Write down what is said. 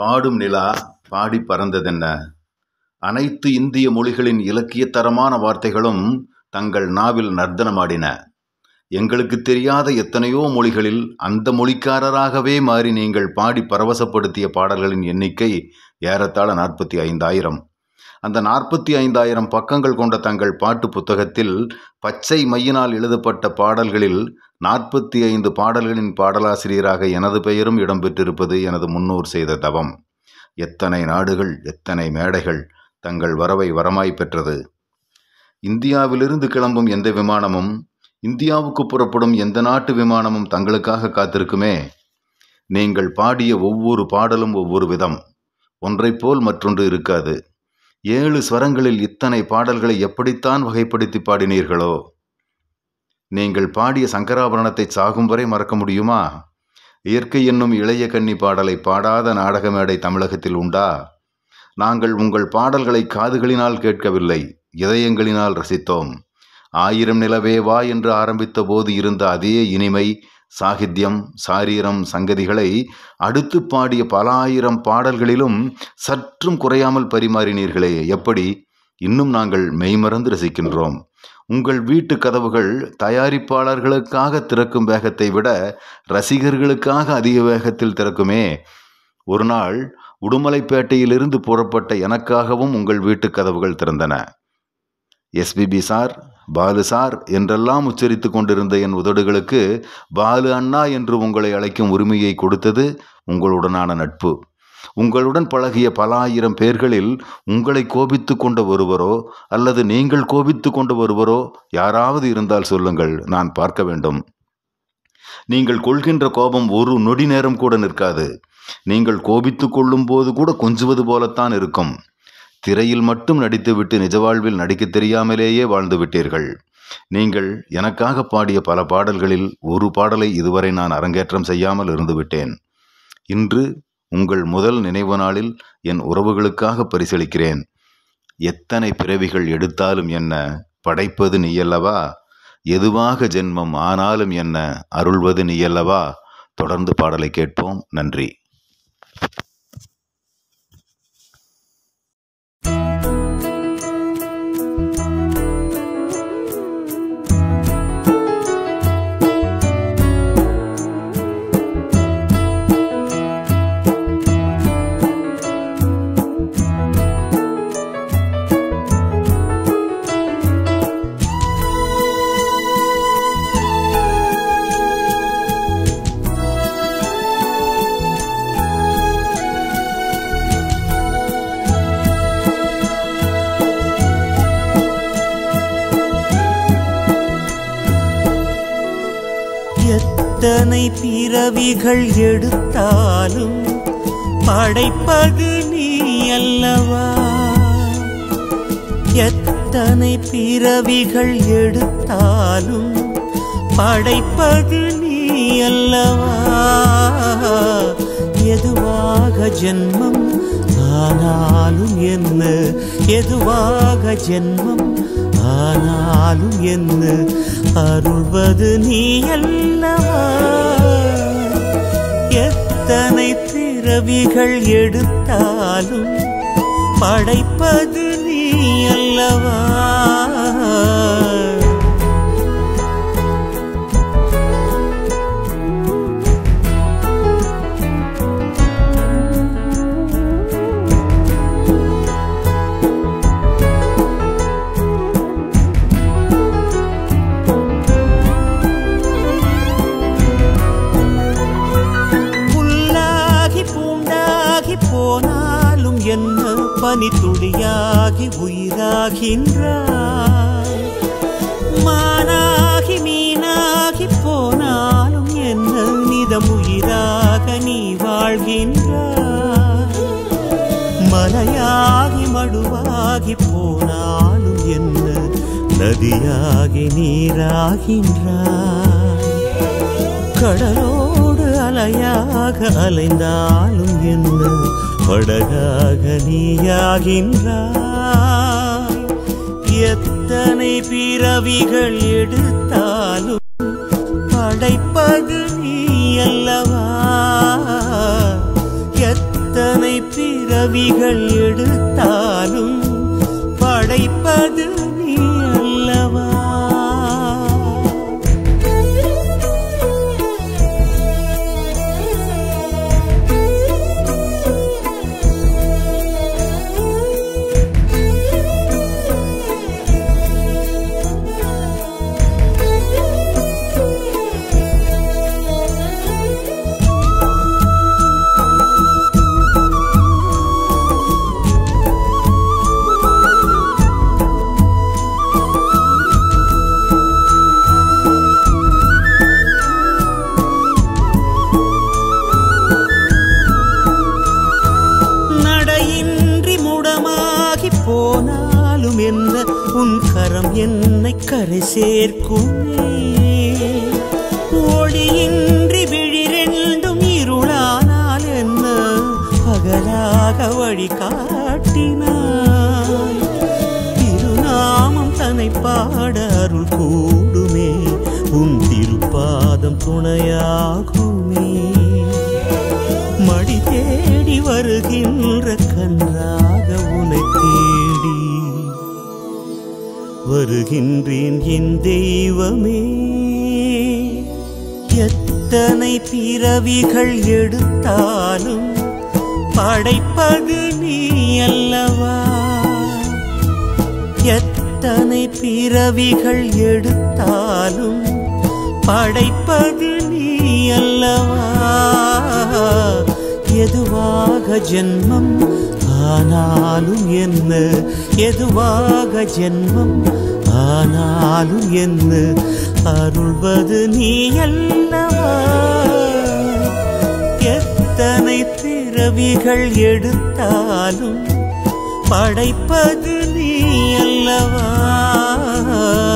பாடும் நிலா பாடி பறந்ததென்ன அனைத்து இந்திய மொழிகளின் இலக்கியத்தரமான வார்த்தைகளும் தங்கள் நாவில் நர்த்தனமாடின எங்களுக்கு தெரியாத எத்தனையோ மொழிகளில் அந்த மொழிக்காரராகவே மாறி நீங்கள் பாடி பரவசப்படுத்திய பாடல்களின் எண்ணிக்கை ஏறத்தாழ நாற்பத்தி ஐந்தாயிரம் அந்த நாற்பத்தி ஐந்தாயிரம் பக்கங்கள் கொண்ட தங்கள் பாட்டு புத்தகத்தில் பச்சை மையினால் எழுதப்பட்ட பாடல்களில் நாற்பத்தி ஐந்து பாடல்களின் பாடலாசிரியராக எனது பெயரும் இடம்பெற்றிருப்பது எனது முன்னோர் செய்த தவம் எத்தனை நாடுகள் எத்தனை மேடைகள் தங்கள் வரவை வரமாய் பெற்றது இந்தியாவிலிருந்து கிளம்பும் எந்த விமானமும் இந்தியாவுக்கு புறப்படும் எந்த நாட்டு விமானமும் தங்களுக்காக காத்திருக்குமே நீங்கள் பாடிய ஒவ்வொரு பாடலும் ஒவ்வொரு விதம் ஒன்றைப் போல் மற்றொன்று இருக்காது ஏழு ஸ்வரங்களில் இத்தனை பாடல்களை எப்படித்தான் வகைப்படுத்தி பாடினீர்களோ நீங்கள் பாடிய சங்கராபரணத்தை சாகும் வரை மறக்க முடியுமா இயற்கை என்னும் இளைய கன்னி பாடலை பாடாத நாடக மேடை தமிழகத்தில் உண்டா நாங்கள் உங்கள் பாடல்களை காதுகளினால் கேட்கவில்லை இதயங்களினால் ரசித்தோம் ஆயிரம் நிலவே வா என்று ஆரம்பித்த போது இருந்த அதே இனிமை சாகித்யம் சாரீரம் சங்கதிகளை அடுத்து பாடிய பல ஆயிரம் பாடல்களிலும் சற்றும் குறையாமல் பரிமாறினீர்களே எப்படி இன்னும் நாங்கள் மெய்மறந்து ரசிக்கின்றோம் உங்கள் வீட்டு கதவுகள் தயாரிப்பாளர்களுக்காக திறக்கும் வேகத்தை விட ரசிகர்களுக்காக அதிக வேகத்தில் திறக்குமே ஒரு நாள் உடுமலைப்பேட்டையிலிருந்து புறப்பட்ட எனக்காகவும் உங்கள் வீட்டு கதவுகள் திறந்தன எஸ்பிபி சார் பாலு சார் என்றெல்லாம் உச்சரித்து கொண்டிருந்த என் உதடுகளுக்கு பாலு அண்ணா என்று உங்களை அழைக்கும் உரிமையை கொடுத்தது உங்களுடனான நட்பு உங்களுடன் பழகிய பல ஆயிரம் பேர்களில் உங்களை கோபித்து கொண்ட ஒருவரோ அல்லது நீங்கள் கோபித்து கொண்ட ஒருவரோ யாராவது இருந்தால் சொல்லுங்கள் நான் பார்க்க வேண்டும் நீங்கள் கொள்கின்ற கோபம் ஒரு நொடி நேரம் கூட நிற்காது நீங்கள் கோபித்து கொள்ளும் போது கூட கொஞ்சுவது போலத்தான் இருக்கும் திரையில் மட்டும் நடித்துவிட்டு நிஜ வாழ்வில் நடிக்க தெரியாமலேயே வாழ்ந்து விட்டீர்கள் நீங்கள் எனக்காக பாடிய பல பாடல்களில் ஒரு பாடலை இதுவரை நான் அரங்கேற்றம் செய்யாமல் இருந்து விட்டேன் இன்று உங்கள் முதல் நினைவு நாளில் என் உறவுகளுக்காக பரிசளிக்கிறேன் எத்தனை பிறவிகள் எடுத்தாலும் என்ன படைப்பது நீயல்லவா எதுவாக ஜென்மம் ஆனாலும் என்ன அருள்வது நீயல்லவா தொடர்ந்து பாடலை கேட்போம் நன்றி எத்தனை பிறவிகள் எடுத்தாலும் படைப்பது நீ அல்லவா எத்தனை பிறவிகள் எடுத்தாலும் படைப்பது நீ அல்லவா எதுவாக ஜென்மம் ஆனாலும் என்ன எதுவாக ஜென்மம் ஆனாலும் என்ன அருள்வது நீ அல்லவா எத்தனை பிறவிகள் எடுத்தாலும் படைப்பது நீ அல்லவா புல்லாகி பூண்டாகி போனாலும் என்ன பனி துளியாகி உயிராகின்றாய் மானாகி மீனாகி போனாலும் என்ன நிதம் உயிராக நீ வாழ்கின்றாய் மலையாகி மடுவாகி போனாலும் என்ன நதியாகி நீராகின்றாய் கடலோடு அலையாக அலைந்தாலும் என்ன படகாக நீயாகின்றாய் எத்தனை பிறவிகள் எடுத்தாலும் படைப்பது நீ அல்லவா எத்தனை பிறவிகள் எடுத்தாலும் படைப்பது நீ அல்லவா நடையின்றி முடமாகி போனாலும் என்ன உன் கரம் என்னை கரை சேர்க்குமே ஒளியின்றி விழிரெண்டும் இருளானால் என்ன பகலாக வழி காட்டினாய் திருநாமம் தன்னை பாட அருள் கூடுமே உன் திருப்பாதம் துணையாகுமே மடி தேடி வருகின்ற கன்றாக உனை தேடி வருகின்றேன் என் தெய்வமே எத்தனை பிறவிகள் எடுத்தாலும் படைப்பது நீ அல்லவா எத்தனை பிறவிகள் எடுத்தாலும் படைப்பது நீ அல்லவா எதுவாக ஜென்மம் ஆனாலும் என்ன எதுவாக ஜென்மம் ஆனாலும் என்ன அருள்வது நீ அல்லவா எத்தனை பிறவிகள் எடுத்தாலும் படைப்பது நீ அல்லவா